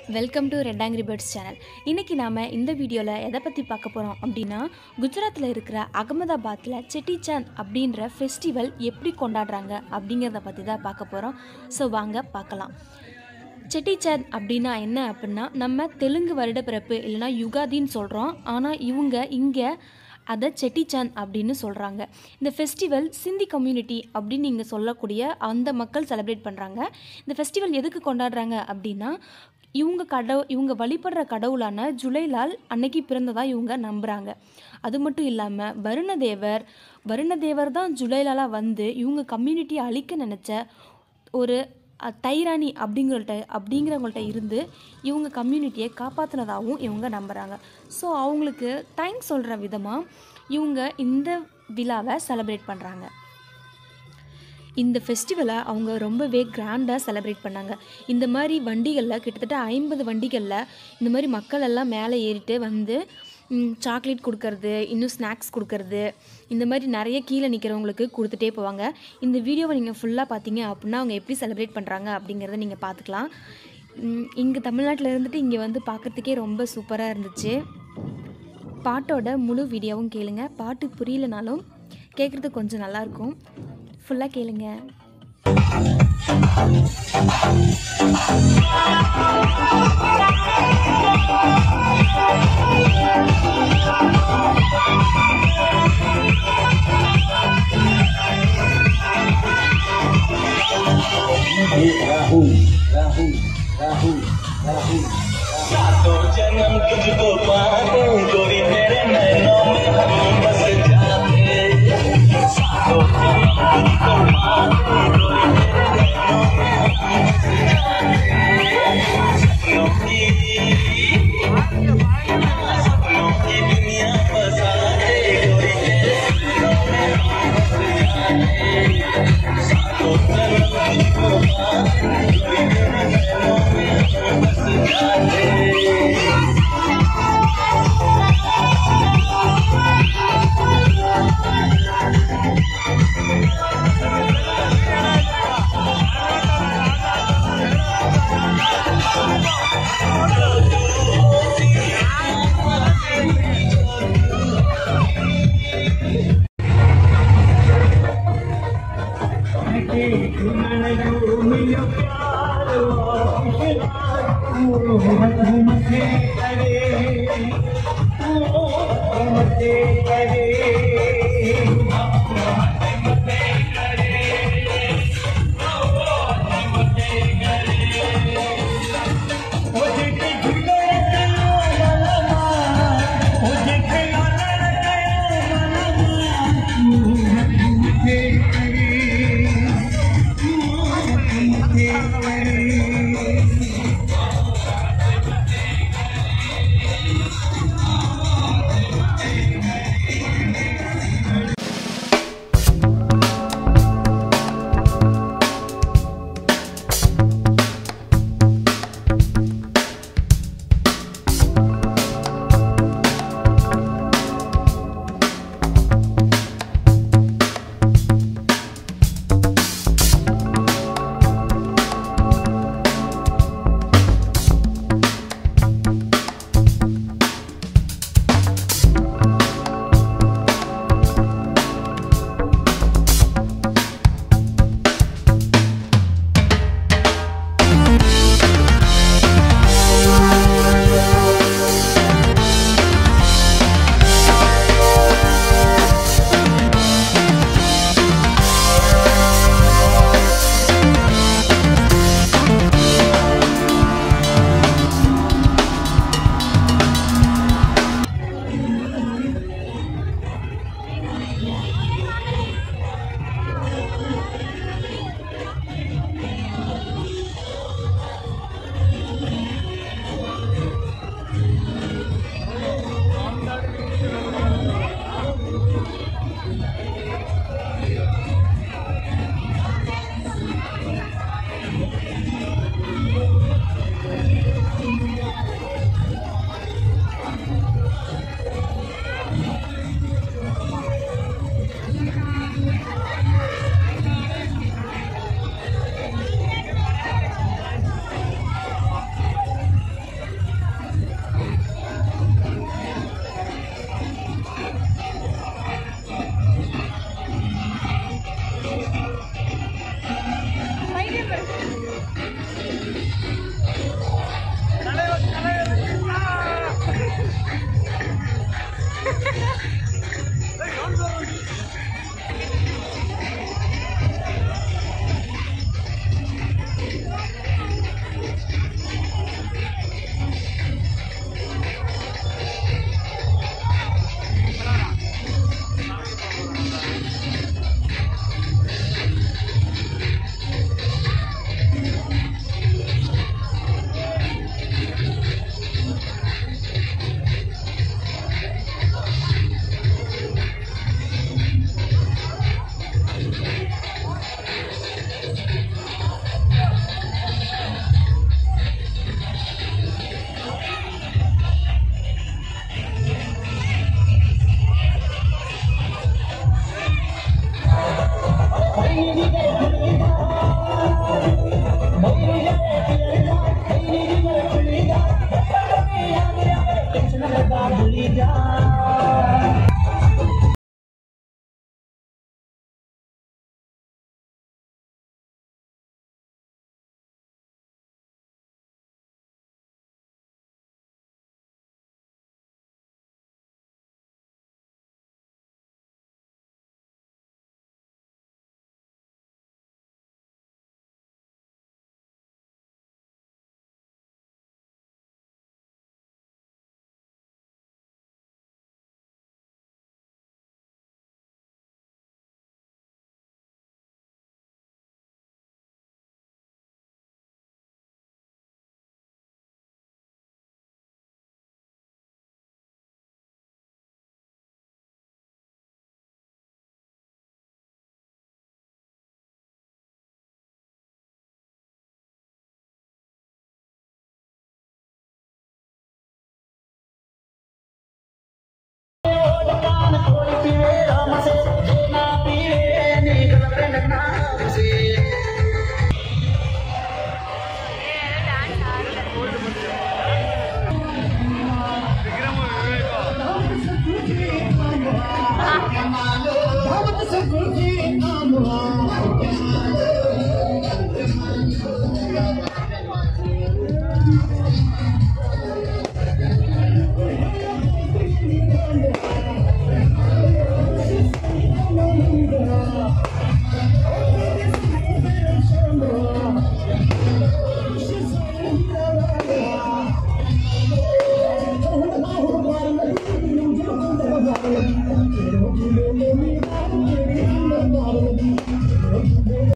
welcome to Red Angry Birds channel இன்றைக்கி நாம் இந்த வீடியோவில் எதை பற்றி பார்க்க போகிறோம் அப்படின்னா குஜராத்தில் இருக்கிற அகமதாபாத்தில் செட்டிசாந்த் அப்படின்ற ஃபெஸ்டிவல் எப்படி கொண்டாடுறாங்க அப்படிங்கிறத பற்றி தான் பார்க்க போகிறோம் ஸோ வாங்க பார்க்கலாம் செட்டிசாந்த் அப்படின்னா என்ன அப்படின்னா நம்ம தெலுங்கு வருடப்பிறப்பு இல்லைனா யுகாதின்னு சொல்கிறோம் ஆனால் இவங்க இங்கே அதை செட்டிசாந்த் அப்படின்னு சொல்கிறாங்க இந்த ஃபெஸ்டிவல் சிந்தி கம்யூனிட்டி அப்படின்னு நீங்கள் சொல்லக்கூடிய அந்த மக்கள் செலிப்ரேட் பண்ணுறாங்க இந்த ஃபெஸ்டிவல் எதுக்கு கொண்டாடுறாங்க அப்படின்னா இவங்க கடவு இவங்க வழிபடுற கடவுளான ஜுலைலால் அன்னைக்கு பிறந்ததாக இவங்க நம்புகிறாங்க அது மட்டும் இல்லாமல் வருணதேவர் வருணதேவர் தான் ஜுலைலாலாக வந்து இவங்க கம்யூனிட்டியை அழிக்க நினச்ச ஒரு அஹ், தைராணி அப்படிங்கிறள்ட்ட அப்படிங்கிறவங்கள்ட்ட இருந்து இவங்க கம்யூனிட்டியை காப்பாற்றினதாகவும் இவங்க நம்புகிறாங்க ஸோ அவங்களுக்கு தேங்க்ஸ் சொல்கிற விதமாக இவங்க இந்த விழாவை செலிப்ரேட் பண்ணுறாங்க இந்த ஃபெஸ்டிவலை அவங்க ரொம்பவே கிராண்டாக செலிப்ரேட் பண்ணாங்க இந்த மாதிரி வண்டிகளில் கிட்டத்தட்ட ஐம்பது வண்டிகளில் இந்த மாதிரி மக்கள் எல்லாம் மேலே ஏறிட்டு வந்து சாக்லேட் கொடுக்கறது இன்னும் ஸ்நாக்ஸ் கொடுக்கறது இந்த மாதிரி நிறைய கீழே நிற்கிறவங்களுக்கு கொடுத்துட்டே போவாங்க இந்த வீடியோவை நீங்கள் ஃபுல்லாக பார்த்தீங்க அப்படின்னா அவங்க எப்படி செலிப்ரேட் பண்ணுறாங்க அப்படிங்கிறத நீங்கள் பார்த்துக்கலாம் இங்கே தமிழ்நாட்டில் இருந்துட்டு இங்கே வந்து பார்க்குறதுக்கே ரொம்ப சூப்பராக இருந்துச்சு பாட்டோட முழு வீடியோவும் கேளுங்க பாட்டு புரியலனாலும் கேட்குறதுக்கு கொஞ்சம் நல்லாயிருக்கும் ஃபுல்லாக கேளுங்க राहुल राहुल राहुल राहुल सातों जन्म तुझको पाने गोरी मेरे नैनों में हम बस जाते सातों जन्म तुझको पाने गोरी मेरे नैनों में हम बस जाते सपनों की सपनों की दुनिया बसा दे गोरी तेरे सपनों में हम बस जाते सातों जन्म तुझको पाने गोरी मेरे नैनों में हम बस जाते मेरे बाबुली जा Vamos,